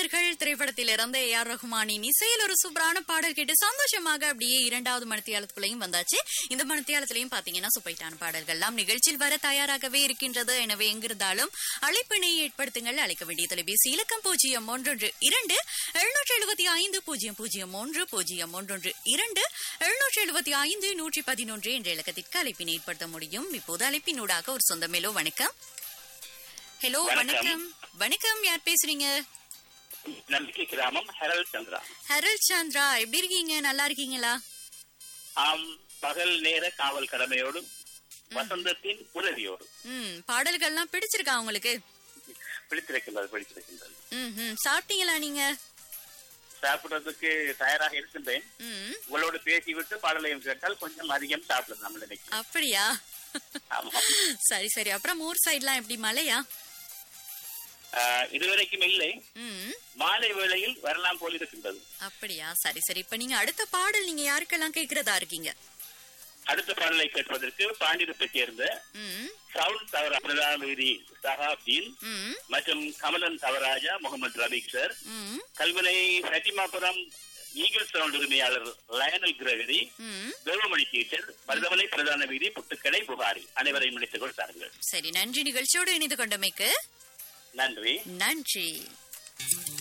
மன்னர்கள் திரைப்படத்தில் இறந்த ஏ ஆர் ரஹ்மானின் இசையில் ஒரு சூப்பரான பாடல் கேட்டு சந்தோஷமாக அப்படியே இரண்டாவது மணித்தியாலத்துக்குள்ளேயும் வந்தாச்சு இந்த மணித்தியாலத்திலையும் பாத்தீங்கன்னா சூப்பைட்டான பாடல்கள் எல்லாம் நிகழ்ச்சியில் வர தயாராகவே இருக்கின்றது எனவே எங்கிருந்தாலும் அழைப்பினை ஏற்படுத்துங்கள் அழைக்க வேண்டிய தொலைபேசி இலக்கம் பூஜ்ஜியம் ஒன்றொன்று இரண்டு எழுநூற்றி எழுபத்தி ஐந்து பூஜ்ஜியம் பூஜ்ஜியம் ஒன்று பூஜ்ஜியம் ஒன்றொன்று இரண்டு எழுநூற்றி எழுபத்தி ஐந்து நூற்றி பதினொன்று என்ற இலக்கத்திற்கு அழைப்பினை ஏற்படுத்த முடியும் இப்போது அழைப்பினூடாக ஒரு சொந்தமேலோ வணக்கம் ஹலோ வணக்கம். வணக்கம் வணக்கம் யார் பேசுறீங்க நம்பிக்கை கிராமம் ஹெரல் சந்திரா ஹரல் சந்திரா எப்படி இருக்கீங்க நல்லா இருக்கீங்களா ஆம் பகல் நேர காவல் கடமையோடு வசந்தத்தின் உதவியோடு ம் பாடல்கள்லாம் பிடிச்சிருக்கா உங்களுக்கு பிடித்திருக்கின்றது பிடித்திருக்கின்றது ம் ம் சாப்பிட்டீங்களா நீங்க சாப்பிடுறதுக்கு தயாராக இருக்கின்றேன் ம் உங்களோடு பேசிவிட்டு பாடலையும் கேட்டால் கொஞ்சம் அதிகம் சாப்பிடலாம் நம்ம நினைக்கிறேன் அப்படியா ஆமா சரி சரி அப்புறம் ஊர் சைட்லாம் எப்படி மழையா ஆஹ், இதுவரைக்கும் இல்லை ம் மாலை வேளையில் வரலாம் போல் இருக்கின்றது அப்படியா சரி சரி இப்ப நீங்க அடுத்த பாடல் நீங்க யாருக்கெல்லாம் கேக்குறதா இருக்கீங்க அடுத்த பாடலை கேட்பதற்கு பாண்டிருப்பை சேர்ந்த ம் சவுல் தவற பிரதானகிரி சஹாப்தீன் ம் மற்றும் கமலன் தவராஜா முகமது ரபீக் சார் ம் கல்வனை சட்டிமாபுரம் ஈகிள் சவுண்ட் உரிமையாளர் லயனல் கிரகரி ம் தேவமணி டீச்சர் மருதமலை பிரதான வீதி புட்டுக்கடை புகாரி அனைவரையும் நினைத்துக் கொடுத்தார்கள் சரி நன்றி நிகழ்ச்சியோடு இணைந்து கொண்டமைக்கு நன்றி நன்றி